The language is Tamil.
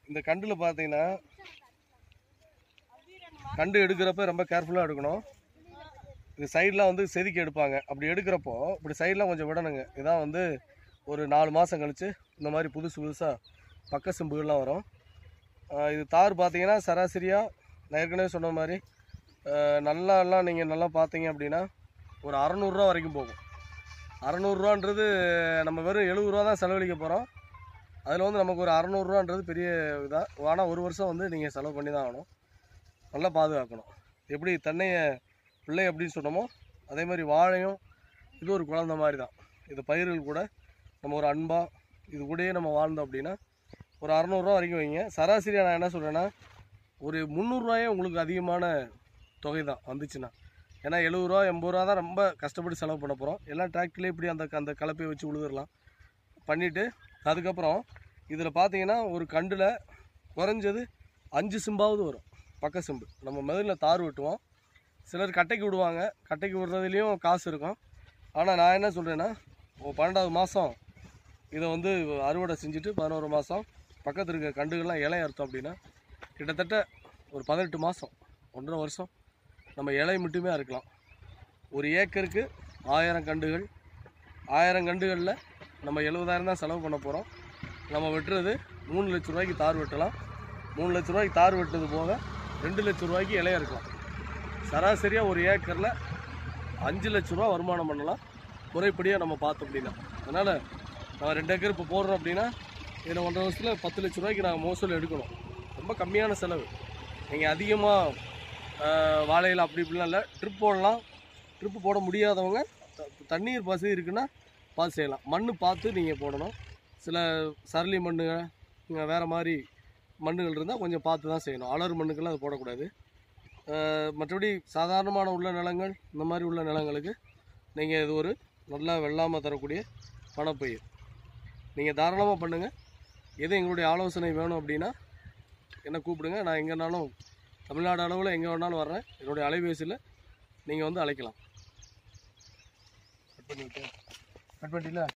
இந்த கண்டில் பார்த்தீங்கன்னா கண்டு எடுக்கிறப்ப ரொம்ப கேர்ஃபுல்லாக எடுக்கணும் இது சைட்லாம் வந்து செதுக்கி எடுப்பாங்க அப்படி எடுக்கிறப்போ இப்படி சைட்லாம் கொஞ்சம் விடணுங்க இதான் வந்து ஒரு நாலு மாதம் கழித்து இந்த மாதிரி புதுசு புதுசாக பக்க சிம்புகள்லாம் வரும் ஆஹ் இது தார் பார்த்தீங்கன்னா சராசரியாக நான் ஏற்கனவே சொன்ன மாதிரி ஆஹ் நல்லா எல்லாம் நீங்கள் நல்லா பார்த்தீங்க அப்படின்னா ஒரு அறநூறுரூவா வரைக்கும் போகும் அறநூறுரூவான்றது நம்ம வெறும் எழுபது ரூபா தான் செலவழிக்க போகிறோம் அதில் வந்து நமக்கு ஒரு அறநூறுரூவான்றது பெரிய இதாக ஆனால் ஒரு வருஷம் வந்து நீங்கள் செலவு பண்ணி தான் ஆகணும் நல்லா பாதுகாக்கணும் எப்படி தென்னையை பிள்ளை அப்படின்னு சொன்னோமோ அதே மாதிரி வாழையும் இது ஒரு குழந்த மாதிரி தான் இது பயிர்கள் கூட நம்ம ஒரு அன்பாக இது கூடயே நம்ம வாழ்ந்தோம் அப்படின்னா ஒரு அறநூறுவா வரைக்கும் வைங்க சராசரியாக நான் என்ன சொல்கிறேன்னா ஒரு முந்நூறுரூவாயே உங்களுக்கு அதிகமான தொகை தான் வந்துச்சுன்னா ஏன்னா எழுபது ரூபா எண்பது ரூபா தான் ரொம்ப கஷ்டப்பட்டு செலவு பண்ண போகிறோம் எல்லாம் டிராக்டர்லேயே இப்படி அந்த அந்த கலப்பையை வச்சு உழுதுடலாம் பண்ணிவிட்டு அதுக்கப்புறம் இதில் பார்த்தீங்கன்னா ஒரு கண்டில் குறைஞ்சது அஞ்சு சிம்பாவது வரும் பக்க சிம்பு நம்ம மெதில் தார் வெட்டுவோம் சிலர் கட்டைக்கு விடுவாங்க கட்டைக்கு விடுறதுலேயும் காசு இருக்கும் ஆனால் நான் என்ன சொல்கிறேன்னா பன்னெண்டாவது மாதம் இதை வந்து அறுவடை செஞ்சுட்டு பதினோரு மாதம் பக்கத்தில் இருக்க கண்டுகள்லாம் இலை அறுத்தோம் அப்படின்னா கிட்டத்தட்ட ஒரு பதினெட்டு மாதம் ஒன்றரை வருஷம் நம்ம இலை மட்டுமே அறுக்கலாம் ஒரு ஏக்கருக்கு ஆயிரம் கண்டுகள் ஆயிரம் கண்டுகளில் நம்ம எழுபதாயிரம் தான் செலவு பண்ண போகிறோம் நம்ம வெட்டுறது மூணு லட்ச ரூபாய்க்கு தார் வெட்டலாம் மூணு லட்ச ரூபாய்க்கு தார் வெட்டுறது போக ரெண்டு லட்ச ரூபாய்க்கு இலைய இருக்கலாம் சராசரியாக ஒரு ஏக்கரில் அஞ்சு லட்ச ரூபா வருமானம் பண்ணலாம் முறைப்படியாக நம்ம பார்த்தோம் அப்படின்னா அதனால் நம்ம ரெண்டு ஏக்கர் இப்போ போடுறோம் அப்படின்னா இதில் ஒன்றரை வருஷத்தில் பத்து லட்ச ரூபாய்க்கு நாங்கள் மோசல் எடுக்கணும் ரொம்ப கம்மியான செலவு நீங்கள் அதிகமாக வாழையில் அப்படி இப்படிலாம் இல்லை ட்ரிப் போடலாம் ட்ரிப்பு போட முடியாதவங்க த- தண்ணீர் வசதி இருக்குன்னா பார்த்து செய்யலாம் மண் பார்த்து நீங்கள் போடணும் சில சரளி மண்ணுங்க இங்க வேறு மாதிரி மண்ணுகள் இருந்தால் கொஞ்சம் பார்த்து தான் செய்யணும் அலர் மண்ணுக்கெல்லாம் அது போடக்கூடாது அஹ் மற்றபடி சாதாரணமான உள்ள நிலங்கள் இந்த மாதிரி உள்ள நிலங்களுக்கு நீங்கள் இது ஒரு நல்லா வெள்ளாமல் தரக்கூடிய பணப்பயிர் நீங்கள் தாராளமாக பண்ணுங்கள் எது எங்களுடைய ஆலோசனை வேணும் அப்படின்னா என்ன கூப்பிடுங்க நான் எங்கேனாலும் தமிழ்நாடு அளவில் எங்கே வேணாலும் வர்றேன் என்னுடைய அலைபேசியில் நீங்கள் வந்து அழைக்கலாம் கட் பண்ணிவிட்டு கட் பண்ணிட்டீங்களா